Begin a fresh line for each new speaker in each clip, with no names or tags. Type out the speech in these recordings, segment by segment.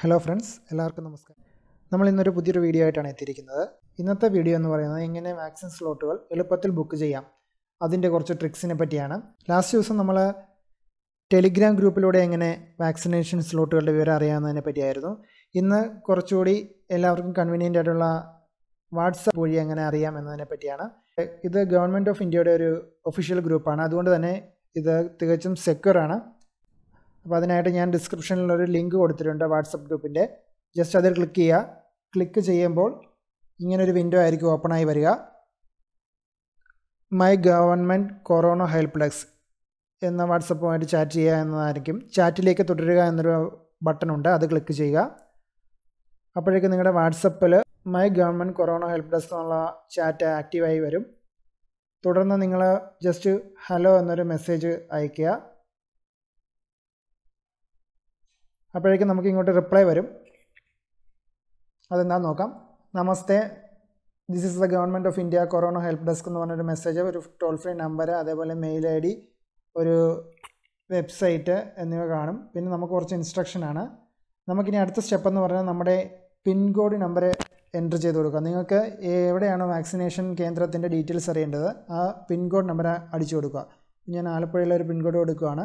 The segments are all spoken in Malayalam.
ഹലോ ഫ്രണ്ട്സ് എല്ലാവർക്കും നമസ്കാരം നമ്മൾ ഇന്നൊരു പുതിയൊരു വീഡിയോ ആയിട്ടാണ് എത്തിയിരിക്കുന്നത് ഇന്നത്തെ വീഡിയോ എന്ന് പറയുന്നത് എങ്ങനെ വാക്സിൻ സ്ലോട്ടുകൾ എളുപ്പത്തിൽ ബുക്ക് ചെയ്യാം അതിൻ്റെ കുറച്ച് ട്രിക്സിനെ പറ്റിയാണ് ലാസ്റ്റ് ദിവസം നമ്മൾ ടെലിഗ്രാം ഗ്രൂപ്പിലൂടെ എങ്ങനെ വാക്സിനേഷൻ സ്ലോട്ടുകളുടെ വിവരം അറിയാവുന്നതിനെ പറ്റിയായിരുന്നു ഇന്ന് കുറച്ചുകൂടി എല്ലാവർക്കും കൺവീനിയൻ്റ് ആയിട്ടുള്ള വാട്സപ്പ് വഴി എങ്ങനെ അറിയാം എന്നതിനെ പറ്റിയാണ് ഇത് ഗവൺമെൻറ് ഓഫ് ഇന്ത്യയുടെ ഒരു ഒഫീഷ്യൽ ഗ്രൂപ്പാണ് അതുകൊണ്ട് തന്നെ ഇത് തികച്ചും സെക്യൂർ ആണ് അപ്പോൾ അതിനായിട്ട് ഞാൻ ഡിസ്ക്രിപ്ഷനിൽ ഒരു ലിങ്ക് കൊടുത്തിട്ടുണ്ട് വാട്സപ്പ് ഗ്രൂപ്പിൻ്റെ ജസ്റ്റ് അതിൽ ക്ലിക്ക് ചെയ്യുക ക്ലിക്ക് ചെയ്യുമ്പോൾ ഇങ്ങനൊരു വിൻഡോ ആയിരിക്കും ഓപ്പൺ ആയി വരിക my government corona help desk എന്ന വാട്സപ്പുമായിട്ട് ചാറ്റ് ചെയ്യുക എന്നതായിരിക്കും ചാറ്റിലേക്ക് തുടരുക എന്നൊരു ബട്ടൺ ഉണ്ട് അത് ക്ലിക്ക് ചെയ്യുക അപ്പോഴേക്കും നിങ്ങളുടെ വാട്സപ്പിൽ my government corona help desk എന്നുള്ള ചാറ്റ് ആക്റ്റീവായി വരും തുടർന്ന് നിങ്ങൾ ജസ്റ്റ് ഹലോ എന്നൊരു മെസ്സേജ് അയയ്ക്കുക അപ്പോഴേക്കും നമുക്ക് ഇങ്ങോട്ട് റിപ്ലൈ വരും അതെന്താണെന്ന് നോക്കാം namaste this is the government of India corona help desk എന്ന് പറഞ്ഞൊരു മെസ്സേജ് ഒരു ടോൾ ഫ്രീ നമ്പർ അതേപോലെ മെയിൽ ഐ ഡി ഒരു വെബ്സൈറ്റ് എന്നിവ കാണും പിന്നെ നമുക്ക് കുറച്ച് ഇൻസ്ട്രക്ഷനാണ് നമുക്കിനി അടുത്ത സ്റ്റെപ്പ് എന്ന് പറഞ്ഞാൽ നമ്മുടെ പിൻകോഡ് നമ്പർ എൻ്റർ ചെയ്ത് കൊടുക്കുക നിങ്ങൾക്ക് എവിടെയാണോ വാക്സിനേഷൻ കേന്ദ്രത്തിൻ്റെ ഡീറ്റെയിൽസ് അറിയേണ്ടത് ആ പിൻകോഡ് നമ്പർ അടിച്ചു കൊടുക്കുക ഞാൻ ആലപ്പുഴയിലെ ഒരു പിൻകോഡ് കൊടുക്കുകയാണ്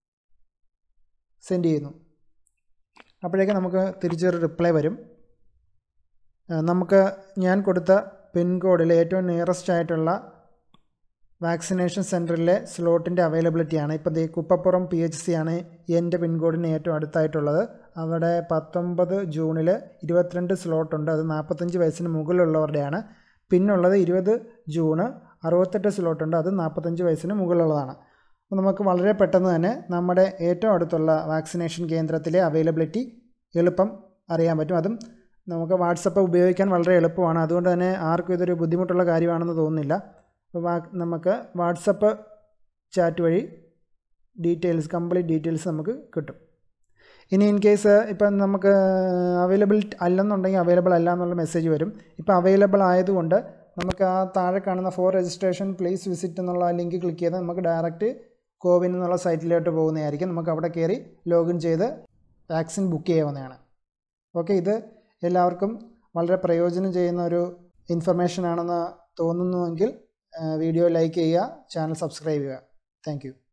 സെൻഡ് ചെയ്യുന്നു അപ്പോഴേക്കും നമുക്ക് തിരിച്ചൊരു റിപ്ലൈ വരും നമുക്ക് ഞാൻ കൊടുത്ത പിൻകോഡിൽ ഏറ്റവും നിയറസ്റ്റ് ആയിട്ടുള്ള വാക്സിനേഷൻ സെൻറ്ററിലെ സ്ലോട്ടിൻ്റെ അവൈലബിലിറ്റിയാണ് ഇപ്പോൾ ദേ കുപ്പപ്പുറം പി എച്ച് സി ആണ് എൻ്റെ പിൻകോഡിന് ഏറ്റവും അടുത്തായിട്ടുള്ളത് അവിടെ പത്തൊമ്പത് ജൂണിൽ ഇരുപത്തിരണ്ട് സ്ലോട്ടുണ്ട് അത് നാൽപ്പത്തഞ്ച് വയസ്സിന് മുകളിലുള്ളവരുടെയാണ് പിന്നുള്ളത് ഇരുപത് ജൂണ് അറുപത്തെട്ട് സ്ലോട്ടുണ്ട് അത് നാൽപ്പത്തഞ്ച് വയസ്സിന് മുകളിലുള്ളതാണ് അപ്പോൾ നമുക്ക് വളരെ പെട്ടെന്ന് തന്നെ നമ്മുടെ ഏറ്റവും അടുത്തുള്ള വാക്സിനേഷൻ കേന്ദ്രത്തിലെ അവൈലബിലിറ്റി എളുപ്പം അറിയാൻ പറ്റും അതും നമുക്ക് വാട്സപ്പ് ഉപയോഗിക്കാൻ വളരെ എളുപ്പമാണ് അതുകൊണ്ട് തന്നെ ആർക്കും ഇതൊരു ബുദ്ധിമുട്ടുള്ള കാര്യമാണെന്ന് തോന്നുന്നില്ല നമുക്ക് വാട്സപ്പ് ചാറ്റ് വഴി ഡീറ്റെയിൽസ് കംപ്ലീറ്റ് ഡീറ്റെയിൽസ് നമുക്ക് കിട്ടും ഇനി ഇൻ കേസ് ഇപ്പം നമുക്ക് അവൈലബിൾ അല്ലെന്നുണ്ടെങ്കിൽ അവൈലബിൾ അല്ല എന്നുള്ള മെസ്സേജ് വരും ഇപ്പോൾ അവൈലബിൾ ആയതുകൊണ്ട് നമുക്ക് ആ താഴെ കാണുന്ന ഫോർ രജിസ്ട്രേഷൻ പ്ലീസ് വിസിറ്റ് എന്നുള്ള ലിങ്ക് ക്ലിക്ക് ചെയ്താൽ നമുക്ക് ഡയറക്റ്റ് കോവിൻ എന്നുള്ള സൈറ്റിലോട്ട് പോകുന്നതായിരിക്കും നമുക്ക് അവിടെ കയറി ലോഗിൻ ചെയ്ത് വാക്സിൻ ബുക്ക് ചെയ്യാവുന്നതാണ് ഓക്കെ ഇത് എല്ലാവർക്കും വളരെ പ്രയോജനം ചെയ്യുന്ന ഒരു ഇൻഫർമേഷൻ ആണെന്ന് തോന്നുന്നുവെങ്കിൽ വീഡിയോ ലൈക്ക് ചെയ്യുക ചാനൽ സബ്സ്ക്രൈബ് ചെയ്യുക താങ്ക്